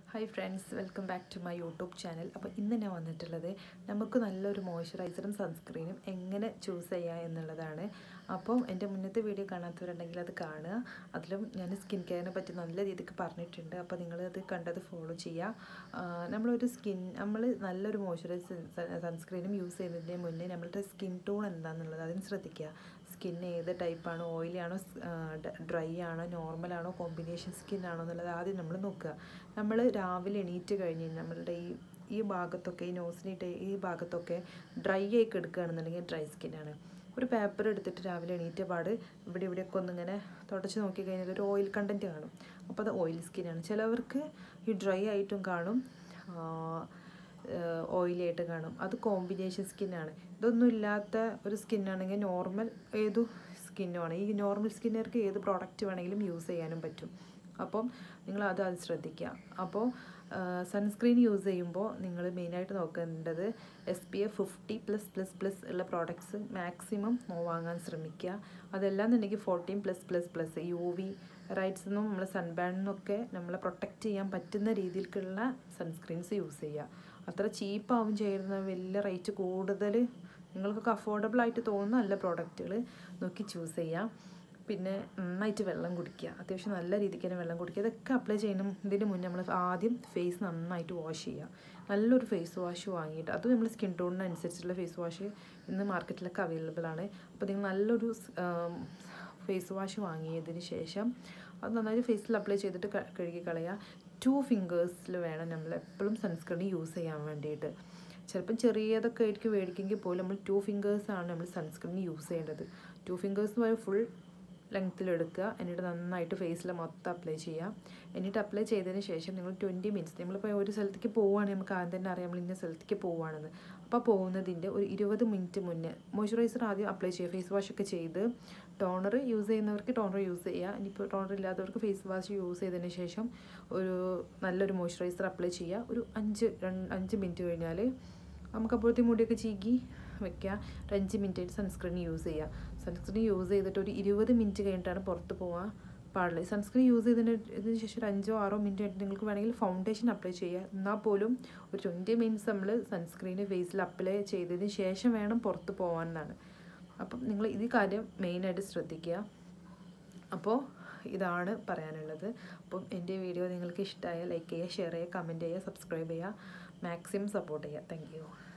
hi friends welcome back to my YouTube channel അപ്പോൾ ഇന്ന് ഞാൻ വന്നിട്ടുള്ളത് നമുക്ക് നല്ലൊരു മോയ്സ്ചറൈസറും സൺസ്ക്രീനും എങ്ങനെ ചൂസ് ചെയ്യുക എന്നുള്ളതാണ് അപ്പം എൻ്റെ മുന്നത്തെ വീഡിയോ കാണാത്തവരുണ്ടെങ്കിൽ അത് കാണുക അതിലും ഞാൻ സ്കിൻ കെയറിനെ പറ്റി നല്ല രീതിക്ക് പറഞ്ഞിട്ടുണ്ട് അപ്പോൾ നിങ്ങൾ അത് കണ്ടത് ഫോളോ ചെയ്യുക ആ, നമ്മളൊരു സ്കിൻ നമ്മൾ നല്ലൊരു മോയ്സ്ചറൈസ് സൺസ്ക്രീനും യൂസ് ചെയ്യുന്നതിന് മുന്നേ നമ്മളുടെ സ്കിൻ ടോൺ എന്താണെന്നുള്ളത് അതിന് ശ്രദ്ധിക്കുക സ്കിൻ ഏത് ടൈപ്പാണോ ഓയിലി ആണോ ഡ്രൈ ആണോ നോർമൽ ആണോ കോമ്പിനേഷൻ സ്കിൻ ആണോ എന്നുള്ളത് ആദ്യം നമ്മൾ നോക്കുക നമ്മൾ രാവിലെ എണീറ്റ് കഴിഞ്ഞ് നമ്മളുടെ ഈ ഈ ഭാഗത്തൊക്കെ ഈ നോസിനിട്ട് ഈ ഭാഗത്തൊക്കെ ഡ്രൈ ആയി കിടക്കുകയാണെന്നുണ്ടെങ്കിൽ ഡ്രൈ സ്കിന്നാണ് ഒരു പേപ്പർ എടുത്തിട്ട് രാവിലെ എണീറ്റ പാട് ഇവിടെ ഇവിടെയൊക്കെ ഒന്നിങ്ങനെ തുടച്ച് നോക്കി കഴിഞ്ഞാൽ ഒരു ഓയിൽ കണ്ടൻറ്റ് കാണും അപ്പോൾ അത് ഓയിൽ സ്കിന്നാണ് ചിലവർക്ക് ഈ ഡ്രൈ ആയിട്ടും കാണും ഓയിലി ആയിട്ട് കാണും അത് കോമ്പിനേഷൻ സ്കിന്നാണ് ഇതൊന്നും ഇല്ലാത്ത ഒരു സ്കിന്നാണെങ്കിൽ നോർമൽ ഏതു സ്കിന്നുമാണ് ഈ നോർമൽ സ്കിന്നുകാർക്ക് ഏത് പ്രോഡക്റ്റ് വേണമെങ്കിലും യൂസ് ചെയ്യാനും പറ്റും അപ്പം നിങ്ങൾ അത് അത് ശ്രദ്ധിക്കുക അപ്പോൾ സൺസ്ക്രീൻ യൂസ് ചെയ്യുമ്പോൾ നിങ്ങൾ മെയിനായിട്ട് നോക്കേണ്ടത് S P F fifty plus plus plus ഉള്ള പ്രോഡക്ട്സ് മാക്സിമം വാങ്ങാൻ ശ്രമിക്കുക അതെല്ലാം എന്നുണ്ടെങ്കിൽ fourteen plus plus plus U V rights നിന്നും നമ്മൾ സൺബാനിന്നൊക്കെ നമ്മളെ പ്രൊട്ടക്റ്റ് ചെയ്യാൻ പറ്റുന്ന രീതിയിലേക്കുള്ള സൺസ്ക്രീൻസ് യൂസ് ചെയ്യുക അത്ര ചീപ്പാവും ചെയ്യുന്ന വലിയ റേറ്റ് കൂടുതൽ നിങ്ങൾക്കൊക്കെ അഫോർഡബിൾ ആയിട്ട് തോന്നുന്ന നല്ല പ്രോഡക്റ്റുകൾ നോക്കി ചൂസ് ചെയ്യാം പിന്നെ നന്നായിട്ട് വെള്ളം കുടിക്കുക അത്യാവശ്യം നല്ല രീതിക്ക് തന്നെ വെള്ളം കുടിക്കുക ഇതൊക്കെ അപ്ലൈ ചെയ്യുന്നതിന് മുന്നേ നമ്മൾ ആദ്യം ഫേസ് നന്നായിട്ട് വാഷ് ചെയ്യുക നല്ലൊരു ഫേസ് വാഷ് വാങ്ങിയിട്ട് അത് നമ്മൾ സ്കിൻ ടോണിനനുസരിച്ചുള്ള ഫേസ് വാഷ് ഇന്ന് മാർക്കറ്റിലൊക്കെ അവൈലബിൾ ആണ് അപ്പോൾ നിങ്ങൾ നല്ലൊരു ഫേസ് വാഷ് വാങ്ങിയതിന് ശേഷം അത് നന്നായിട്ട് ഫേസിൽ അപ്ലൈ ചെയ്തിട്ട് ക- കഴുകി കളയുക ടു ഫിംഗേഴ്സിൽ വേണം നമ്മൾ എപ്പോഴും സൺസ്ക്രീൻ യൂസ് ചെയ്യാൻ വേണ്ടിയിട്ട് ചിലപ്പം ചെറിയതൊക്കെ ആയിരിക്കും മേടിക്കെങ്കിൽ പോലും നമ്മൾ ടു ഫിംഗേഴ്സാണ് നമ്മൾ സൺസ്ക്രീൻ യൂസ് ചെയ്യേണ്ടത് ടു ഫിംഗേഴ്സ് വരെ ഫുൾ ലെങ്ത്തിലെടുക്കുക എന്നിട്ട് നന്നായിട്ട് ഫേസിൽ മൊത്തം അപ്ലൈ ചെയ്യുക എന്നിട്ട് അപ്ലൈ ചെയ്തതിന് ശേഷം നിങ്ങൾ ട്വൻറ്റി മിനിറ്റ്സ് നമ്മളിപ്പോൾ ഒരു സ്ഥലത്തേക്ക് പോവുകയാണെങ്കിൽ നമുക്ക് ആദ്യം തന്നെ അറിയാം നമ്മൾ ഇന്ന സ്ഥലത്തേക്ക് പോവുകയാണെന്ന് അപ്പോൾ പോകുന്നതിൻ്റെ ഒരു ഇരുപത് മിനിറ്റ് മുന്നേ മോയ്സ്ചറൈസർ ആദ്യം അപ്ലൈ ചെയ്യുക ഫേസ് വാഷ് ഒക്കെ ചെയ്ത് ടോണർ യൂസ് ചെയ്യുന്നവർക്ക് ടോണർ യൂസ് ചെയ്യുക ഇനിയിപ്പോൾ ടോണർ ഇല്ലാത്തവർക്ക് ഫേസ് വാഷ് യൂസ് ചെയ്തതിന് ശേഷം ഒരു നല്ലൊരു മോയ്സ്ചറൈസർ അപ്ലൈ ചെയ്യുക ഒരു അഞ്ച് രണ്ട് അഞ്ച് മിനിറ്റ് കഴിഞ്ഞാൽ നമുക്ക് അപ്പോഴത്തെ മുടിയൊക്കെ ചീകി വെക്കുക ഒരു അഞ്ച് മിനിറ്റ് ആയിട്ട് സൺസ്ക്രീൻ യൂസ് ചെയ്യുക സൺസ്ക്രീൻ യൂസ് ചെയ്തിട്ട് ഒരു ഇരുപത് മിനിറ്റ് കഴിഞ്ഞിട്ടാണ് പുറത്ത് പോകാൻ പാടുള്ളത് സൺസ്ക്രീൻ യൂസ് ചെയ്തതിന് ഇതിന് ശേഷം ഒരു അഞ്ചോ ആറോ മിനിറ്റ് ആയിട്ട് നിങ്ങൾക്ക് വേണമെങ്കിൽ ഫൗണ്ടേഷൻ അപ്ലൈ ചെയ്യുക എന്നാൽ പോലും ഒരു ട്വൻറ്റി മിനിറ്റ്സ് നമ്മൾ സൺസ്ക്രീൻ ഫേസിൽ അപ്ലൈ ചെയ്തതിന് ശേഷം വേണം പുറത്ത് പോകാമെന്നാണ് അപ്പം നിങ്ങൾ ഇത് കാര്യം മെയിനായിട്ട് ശ്രദ്ധിക്കുക അപ്പോൾ ഇതാണ് പറയാനുള്ളത് അപ്പം എൻ്റെ വീഡിയോ നിങ്ങൾക്ക് ഇഷ്ടമായ ലൈക്ക് ചെയ്യുക ഷെയർ ചെയ്യുക കമൻറ്റ് ചെയ്യുക സബ്സ്ക്രൈബ് ചെയ്യുക മാക്സിമം സപ്പോർട്ട് ചെയ്യുക താങ്ക് യു